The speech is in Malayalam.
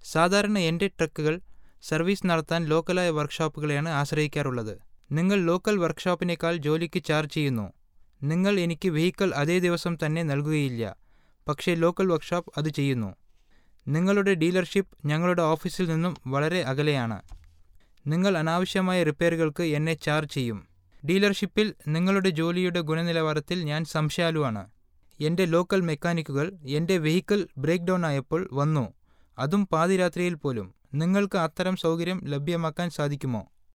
സാധാരണ എൻ്റെ ട്രക്കുകൾ സർവീസ് നടത്താൻ ലോക്കലായ വർക്ക്ഷോപ്പുകളെയാണ് ആശ്രയിക്കാറുള്ളത് നിങ്ങൾ ലോക്കൽ വർക്ക്ഷോപ്പിനേക്കാൾ ജോലിക്ക് ചാർജ് ചെയ്യുന്നു നിങ്ങൾ എനിക്ക് വെഹിക്കിൾ അതേ ദിവസം തന്നെ നൽകുകയില്ല പക്ഷേ ലോക്കൽ വർക്ക്ഷോപ്പ് അത് ചെയ്യുന്നു നിങ്ങളുടെ ഡീലർഷിപ്പ് ഞങ്ങളുടെ ഓഫീസിൽ നിന്നും വളരെ അകലെയാണ് നിങ്ങൾ അനാവശ്യമായ റിപ്പയറുകൾക്ക് എന്നെ ചാർജ് ചെയ്യും ഡീലർഷിപ്പിൽ നിങ്ങളുടെ ജോലിയുടെ ഗുണനിലവാരത്തിൽ ഞാൻ സംശയാലുവാണ് എൻ്റെ ലോക്കൽ മെക്കാനിക്കുകൾ എൻ്റെ വെഹിക്കിൾ ബ്രേക്ക് ഡൗൺ ആയപ്പോൾ വന്നു അതും പാതിരാത്രിയിൽ പോലും നിങ്ങൾക്ക് അത്തരം സൗകര്യം ലഭ്യമാക്കാൻ സാധിക്കുമോ